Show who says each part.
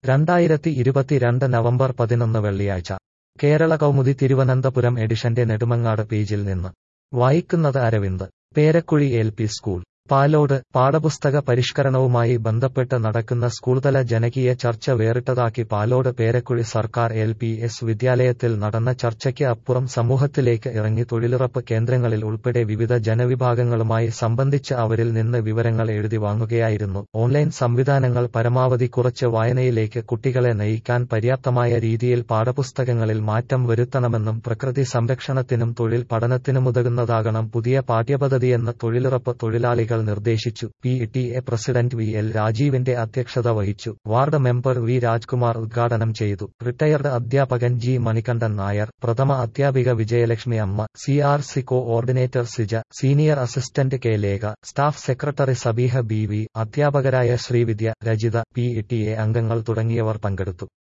Speaker 1: രണ്ടായിരത്തി ഇരുപത്തിരണ്ട് നവംബർ പതിനൊന്ന് വെള്ളിയാഴ്ച കേരള കൗമുദി തിരുവനന്തപുരം എഡിഷന്റെ നെടുമങ്ങാട് പേജിൽ നിന്ന് വായിക്കുന്നത് Aravind Perakuzhi L P school Palode പാഠപുസ്തക പരിഷ്കരണവുമായി ബന്ധപ്പെട്ട് നടക്കുന്ന സ്കൂൾതല ജനകീയ ചർച്ച വേറിട്ടതാക്കി പാലോട് പേരക്കുഴി സർക്കാർ എൽ പി എസ് വിദ്യാലയത്തിൽ നടന്ന ചർച്ചയ്ക്ക് അപ്പുറം സമൂഹത്തിലേക്ക് ഇറങ്ങി തൊഴിലുറപ്പ് കേന്ദ്രങ്ങളിൽ ഉൾപ്പെടെ വിവിധ ജനവിഭാഗങ്ങളുമായി സംബന്ധിച്ച് അവരിൽ നിന്ന് വിവരങ്ങൾ എഴുതി വാങ്ങുകയായിരുന്നു ഓൺലൈൻ സംവിധാനങ്ങൾ പരമാവധി കുറച്ച് വായനയിലേക്ക് കുട്ടികളെ നയിക്കാൻ പര്യാപ്തമായ രീതിയിൽ പാഠപുസ്തകങ്ങളിൽ മാറ്റം വരുത്തണമെന്നും പ്രകൃതി സംരക്ഷണത്തിനും തൊഴിൽ പഠനത്തിനുമുതകുന്നതാകണം പുതിയ പാഠ്യപദ്ധതിയെന്ന് തൊഴിലുറപ്പ് തൊഴിലാളികൾ നിർദ്ദേശിച്ചു P T A president V L രാജീവിന്റെ അധ്യക്ഷത വഹിച്ചു വാർഡ് മെമ്പർ വി രാജ്കുമാർ ഉദ്ഘാടനം ചെയ്തു റിട്ടയർഡ് അധ്യാപകൻ ജി മണികണ്ഠൻ നായർ പ്രഥമ അധ്യാപിക വിജയലക്ഷ്മി അമ്മ C R C coordinator Sija senior assistant K Lekha staff secretary Sabeeha B V അധ്യാപകരായ Sreevidya Rajitha P T A അംഗങ്ങൾ തുടങ്ങിയവർ പങ്കെടുത്തു